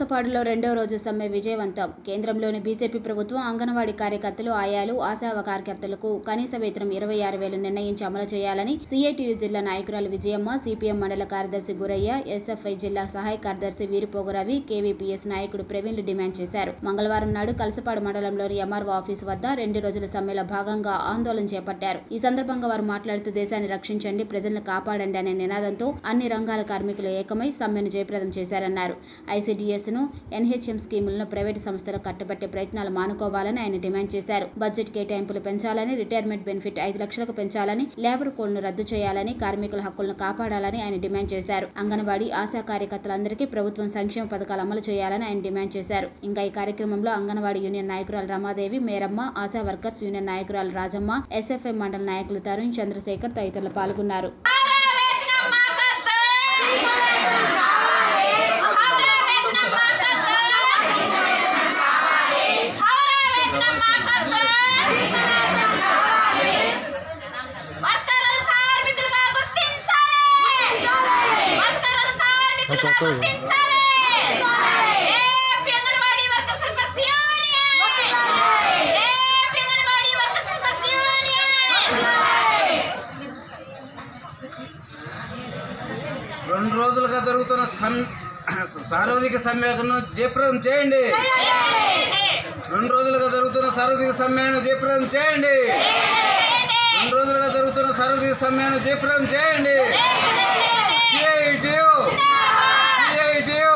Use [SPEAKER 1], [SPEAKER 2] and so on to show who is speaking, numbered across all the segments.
[SPEAKER 1] కలసపాడులో రెండో రోజు సమ్మె విజయవంతం కేంద్రంలోని బీజేపీ ప్రభుత్వం అంగన్వాడీ కార్యకర్తలు ఆయాలు ఆశావ కార్యకర్తలకు కనీస వేతనం ఇరవై ఆరు వేలు నిర్ణయించి అమలు చేయాలని సిఐటియు జిల్లా నాయకురాలు విజయమ్మ సిపిఎం మండల కార్యదర్శి గురయ్య ఎస్ఎఫ్ఐ జిల్లా సహాయ కార్యదర్శి వీరిపోగు రవి కేవీపీఎస్ నాయకుడు ప్రవీణ్లు డిమాండ్ చేశారు మంగళవారం నాడు కలసపాడు మండలంలోని ఎంఆర్ఓ ఆఫీసు వద్ద రెండు రోజుల సమ్మెలో భాగంగా ఆందోళన చేపట్టారు ఈ సందర్భంగా వారు మాట్లాడుతూ దేశాన్ని రక్షించండి ప్రజలను కాపాడండి అనే నినాదంతో అన్ని రంగాల కార్మికులు ఏకమై సమ్మెను జయప్రదం చేశారన్నారు ఐసీడీఎస్ ను ఎన్హెచ్ఎం స్కీములను ప్రైవేటు సంస్థలకు కట్టబెట్టే ప్రయత్నాలు మానుకోవాలని ఆయన డిమాండ్ చేశారు బడ్జెట్ కేటాయింపులు పెంచాలని రిటైర్మెంట్ బెనిఫిట్ ఐదు లక్షలకు పెంచాలని లేబర్ కోడ్ను రద్దు చేయాలని కార్మికుల హక్కులను కాపాడాలని ఆయన డిమాండ్ చేశారు అంగన్వాడీ ఆశా కార్యకర్తలందరికీ ప్రభుత్వం సంక్షేమ పథకాలు అమలు చేయాలని ఆయన డిమాండ్ చేశారు ఇంకా ఈ కార్యక్రమంలో అంగన్వాడీ యూనియన్ నాయకురాలు రమాదేవి మేరమ్మ ఆశా వర్కర్స్ యూనియన్ నాయకురాలు రాజమ్మ ఎస్ఎఫ్ఐ మండల నాయకులు తరుణ్ చంద్రశేఖర్ తదితరులు పాల్గొన్నారు
[SPEAKER 2] వర్కర్లను కార్మికులుగా గుర్తించాలి వర్కర్లను కార్మికులుగా గుర్తించాలి AP anganwadi workers welfare union AP anganwadi workers welfare union
[SPEAKER 3] రెండు రోజులుగా జరుగుతున్న సం సార్వత్రిక సమ్మెను జయప్రదం చేయండి రెండు రోజులుగా జరుగుతున్న సార్వత్రిక సమ్మెను జయప్రదం చేయండి రెండు రోజులుగా జరుగుతున్న సార్వత్రిక సమ్మెను జయప్రదం చేయండి సిఐటియు సిఐటియు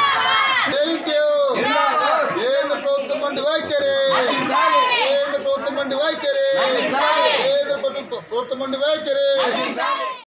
[SPEAKER 3] జిందాబాద్.
[SPEAKER 4] కేంద్ర ప్రభుత్వం మండి వైఖరి
[SPEAKER 3] నశించాలి.
[SPEAKER 4] కేంద్ర ప్రభుత్వం మండి వైఖరి
[SPEAKER 3] నశించాలి.
[SPEAKER 4] కేంద్ర ప్రభుత్వం మండి వైఖరి